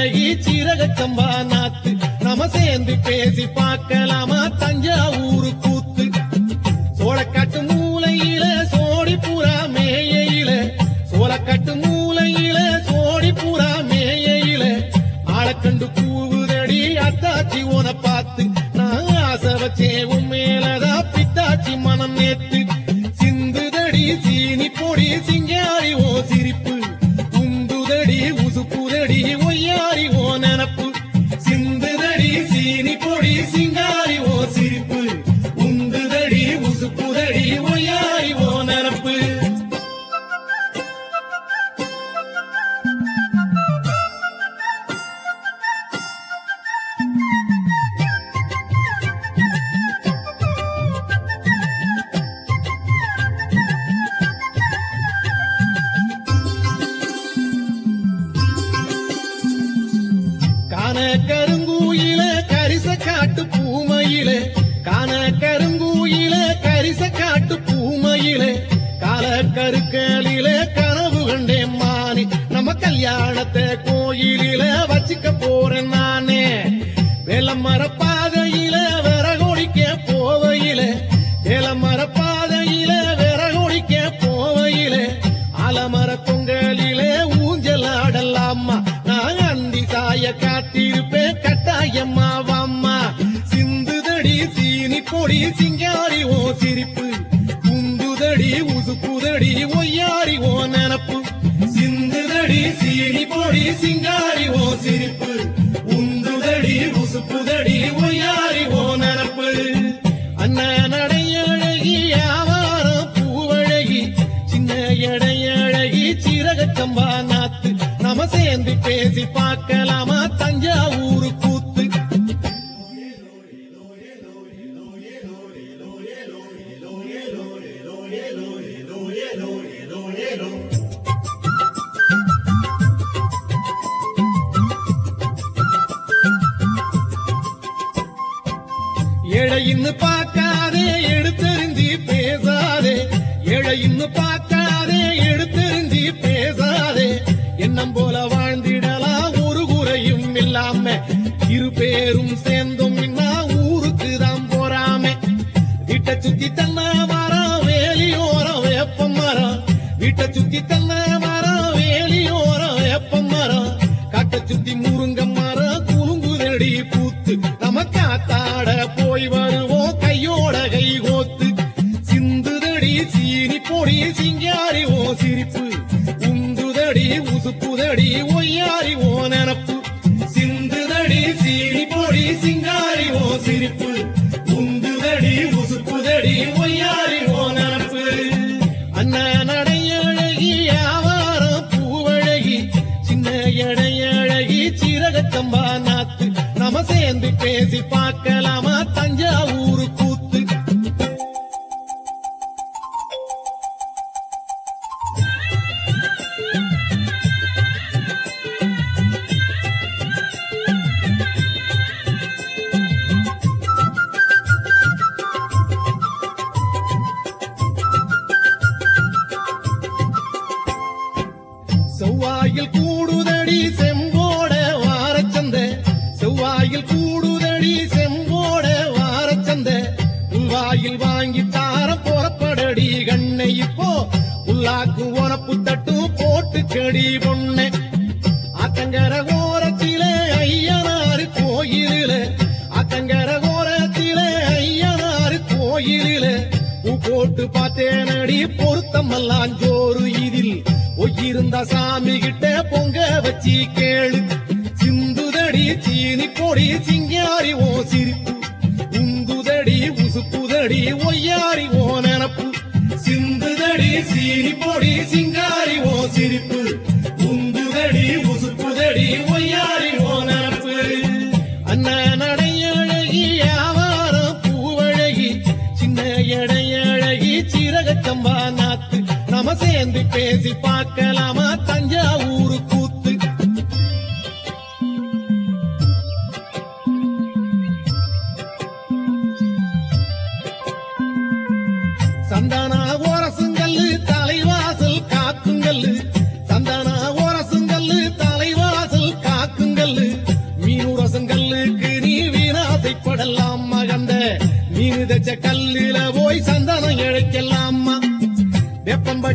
அழகி சீரகச்சம்பா நாத்து நாம சேர்ந்து பேசி பார்க்கலாமா தஞ்சாவூரு கூத்து சோளக்காட்டு மூலையில சோடி புறா மேயில சோளக்காட்டு மூலையில சோடி புறா மேயில ஆளக்கண்டு கூவுதடி அத்தாச்சி உன பார்த்து நான் ஆசை வச்சேன் உன் மேலதான் பித்தாச்சி மனம் நேத்து சிந்துதடி சீனி பொடி சிங்காரி ஓ சிரிப்பு உந்துதடி உசுப்புதடி ஒய்யாரி ஓ நினப்பு சிந்துதடி சீனி பொடி சிங்காரி ஓ சிரிப்பு உந்துதடி உசுப்புதடி ஒய்யாரி ஓ நினப்பு காண கருங்கூயில கரிச காட்டு பூமையில காண கருங்கூயில கரிச காட்டு பூமையில கால கருக்களில கனவு கண்டேன் மானி நம்ம கல்யாணத்தை கோயிலில வச்சுக்க போறேன் நானே வேலமர பாதையில விறகொடிக்க போவையில வேலமர பாதையில விறகொடிக்க போவையில ஆலமர தொங்கலிலே ஊஞ்சல் ஆடலாமா நான் அந்தி சாய காத்திருப்பேன் கட்டாயம்மா வாம்மா சிந்துதடி சீனி பொடி சிங்காரி ஓ சிரிப்பு குந்துதடி உசுப்புதடி ஒய்யாரி ஓ நினப்பு சிந்துதடி சீனி பொடி சிங்காரி ஓ சிரிப்பு உந்துதடி உசுப்புதடி ஒய்யாரி ஓ நினப்பு அண்ணன் நடையழகி ஆவாரம் பூவழகி சின்ன எடையழகி சீரகச்சம்பா நாத்து நாம சேர்ந்து பேசி பார்க்கலாமா தஞ்சாவூரு கூத்து ஏழையின்னு பார்க்காதே எடுத்தெறிஞ்சி பேசாதே ஏழையின்னு பார்க்காதே எடுத்தெறிஞ்சி பேசாதே எண்ணம் போல வாழ்ந்திடலாம் ஒரு குறையும் இல்லாம இரு பேரும் சேர்ந்தும் இன்னா ஊருக்கு தான் போறாம வீட்டை சுத்தி தன்ன மரம் வேலியோரம் வேப்ப மரம் வீட்டை சுத்தி தன்ன மரம் வேலியோரம் வேப்ப மரம் காட்டை சுத்தி முருங்க மரம் குலுங்குதடி பூத்து நம்ம காத்தாட போய் வருவோம் கையோட கை கோத்து சிந்துதடி சீனி பொடி சிங்காரி ஓ சிரிப்பு உந்துதடி உசுப்புதடி ஒய்யாரி ஓ நினப்பு சிந்துதடி சீனி பொடி சிங்காரி ஓ சிரிப்பு உந்துதடி உசுப்புதடி ஒய்யாரி ஓ நினப்பு அண்ணன் நடையழகி ஆவாரம் பூவழகி சின்ன எடையழகி சீரகச்சம்பா நாத்து நாம சேர்ந்து பேசி பார்க்கலாமா தஞ்சாவூரு கூத்து செவ்வாயில் கூடுதடி செம்போட வாரச்சந்த செவ்வாயில் கூடுதடி செம்போட வாரச்சந்த உள்வாயில் வாங்கி தார புறப்படடி கண்ணை இப்போ உள்ளாக்கு உனப்பு தட்டும் போட்டு கடி பொண்ணு ஆத்தங்கர ஓரத்திலே ஐயனாரு கோயிலில ஆத்தங்கர ஓரத்திலே ஐயனாரு கோயிலில பூ போட்டு பார்த்தேனடி பொருத்தமெல்லாம் ஜோறு இதில் ஒய்யிருந்த சாமி கிட்ட பொங்க வச்சி கேளு சிந்துதடி சீனி பொடி சிங்காரி ஓ சிரிப்பு உந்துதடி உசுப்புதடி ஒய்யாரி ஓ நினப்பு சிந்துதடி சீனி பொடி சிங்காரி ஓ சிரிப்பு உந்துதடி உசுப்புதடி ஒய்யாரி ஓ நினப்பு அண்ணன் நடையழகி ஆவாரம் பூவழகி சின்ன எடையழகி சீரகச்சம்பா நாத்து நாம சேர்ந்து பேசி பார்க்கலாமா தஞ்சாவூரு கூத்து சந்தானா ஓரசுங்கல்லு தலைவாசல் காக்குங்கல்லு சந்தானா ஓரசுங்கல்லு தலைவாசல் காக்குங்கல்லு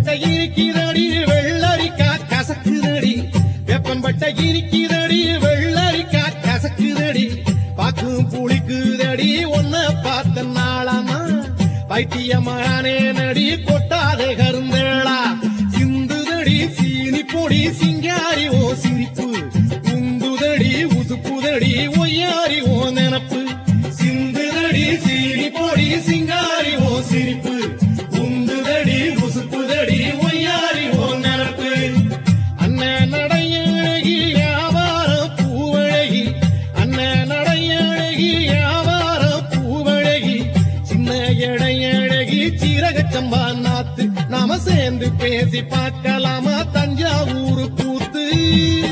வேப்பம்பட்டை இருக்கிறடி வெள்ளரிக்கா கசக்குதடி வேப்பம்பட்டை இருக்கிறடி வெள்ளரிக்கா கசக்குதடி பாக்கும் புளிக்குதடி ஒன்ன பார்த்த நாளாமா பைத்தியமானே நடி கொட்டாதே கருந்தேளா சிந்துதடி சீனி பொடி சிங்காரி ஓ சிரிப்பு உந்துதடி உசுப்புதடி ஒய்யாரி ஓ நினப்பு சிந்துதடி சீனி பொடி சிங்காரி ஓ சிரிப்பு உந்துதடி உசுப்புதடி ஒய்யாரி ஓ நினப்பு அண்ணன் நடையழகி வியாபார பூவழகி அண்ணன் நடையழகி வியாபார பூவழகி சின்ன இடையழகி சீரகச்சம்பா நாத்து நாம சேர்ந்து பேசி பார்க்கலாமா தஞ்சாவூர் கூத்து